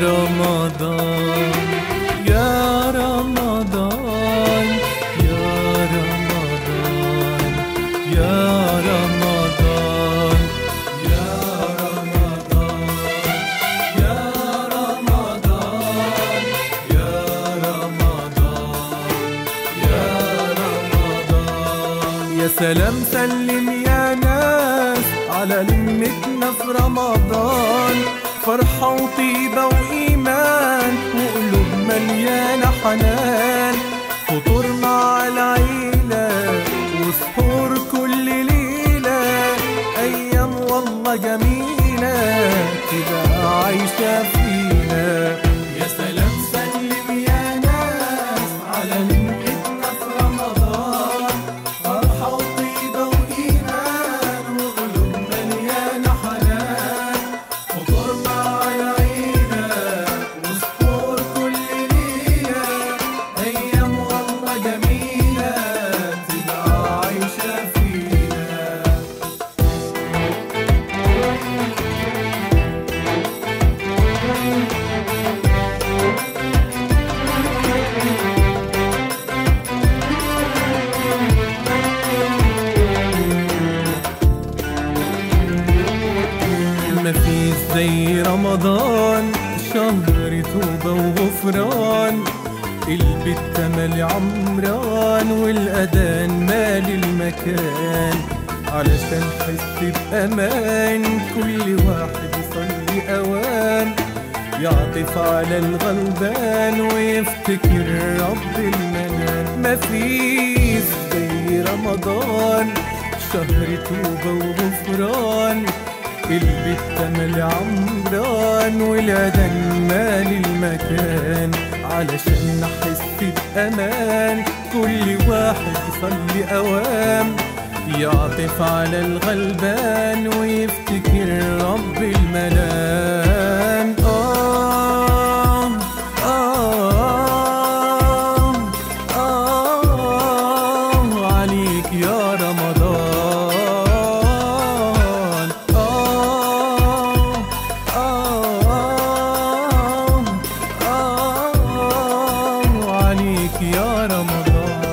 رمضان يا رمضان يا رمضان يا رمضان يا رمضان يا رمضان يا رمضان يا رمضان يا سلام سلم يا ناس على لمتنا في رمضان فرحة وطيبة وإيمان وقلوب مليانة حنان فطور مع العيلة وسحور كل ليلة أيام والله جميلة تبقى عايشة فينا يا سلام سلم يا ناس على لمتنا في رمضان فرحة وطيبة وإيمان وقلوب مليانة حنان فطور مع العيلة وسحور كل ليلة أيام والله جميلة تبقى عايشة فينا مفيش زي رمضان شهر توبة وغفران البيت تملي عمران والأذان مال المكان علشان حس بأمان كل واحد يصلي أوان يعطف على الغلبان ويفتكر رب المنان مفيش زي رمضان شهر توبة وغفران البيت تملي عمران والأذان مال المكان علشان نحس بأمان كل واحد يصلي أوام يعطف على الغلبان ويفتكر رب المنان آه آه آه عليك يا رمضان آه آه آه عليك يا رمضان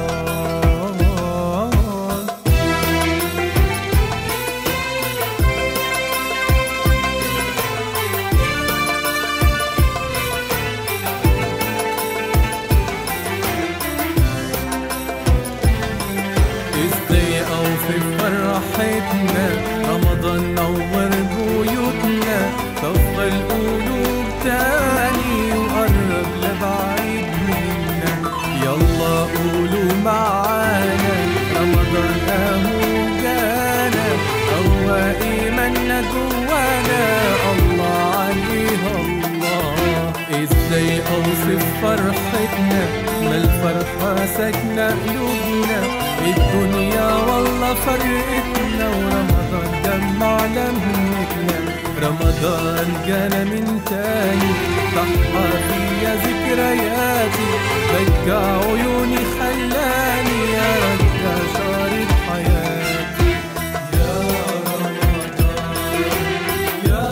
ازاي اوفي فرحتنا رمضان نور بيوتنا تفضل قلوب تاني وقرب لبعيد منا يلا قولوا معانا رمضان اهو جانا هو ايماننا جوانا الله عليه الله ازاي اوصف فرحتنا ما الفرحة ساكنة قلوبنا الدنيا والله فرقتنا ورمضان جمع لمتنا رمضان جانا من تاني صحى فيا ذكرياتي رجع عيوني خلاني ارجع شارة حياتي يا رمضان يا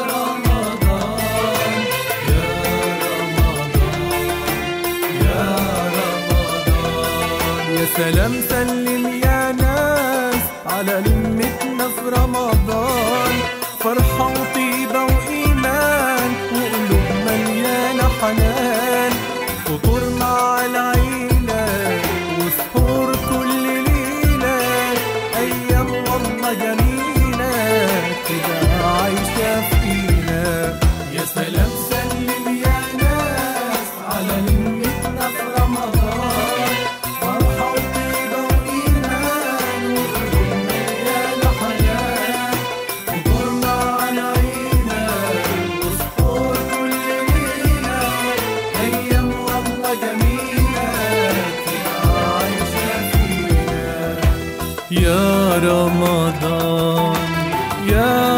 رمضان يا رمضان يا رمضان يا سلام سلم يا ناس على لمتنا في رمضان فرحة وطيبة وإيمان وقلوب مليانة حنان فطور مع العيلة وسحور كل ليلة أيام والله جميلة تبقى عايشة فينا يا سلام سلم يا ناس على لمتنا في رمضان فرحة وطيبة وإيمان وقلوب مليانة حنان فطور مع العيلة وسحور كل ليلة أيام والله جميلة تبقى عايشة فينا يا رمضان يا